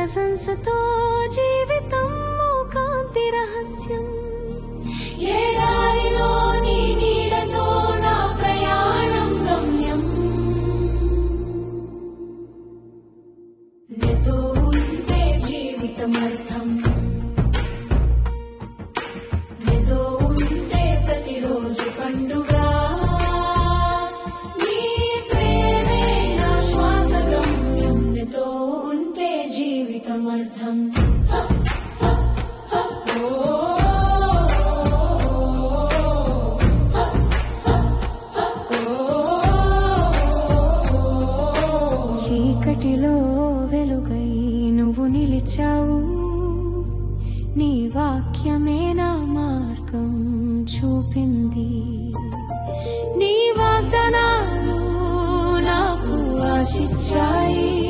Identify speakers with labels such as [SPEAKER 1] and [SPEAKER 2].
[SPEAKER 1] ప్రశంసతో జీవితం కాంతి రహస్యం ఏడారిలో నీ నీడతో నా ప్రయాణం గమ్యం నీతో ఉంటే జీవితమర్థం నీతో ఉంటే ప్రతిరోజు పండుగ నీ ప్రేమే నా శ్వాస గమ్యం నీతో ఉంటే జీవితమర్థం హ, హ, హ, ఓ, హ, హ, హ, ఓ. చీకటిలో వెలుగై నువ్వు నిలిచావు నీ వాక్యమే నా మార్గం చూపింది నీ వాగ్దానాలు నాకు ఆశించాయి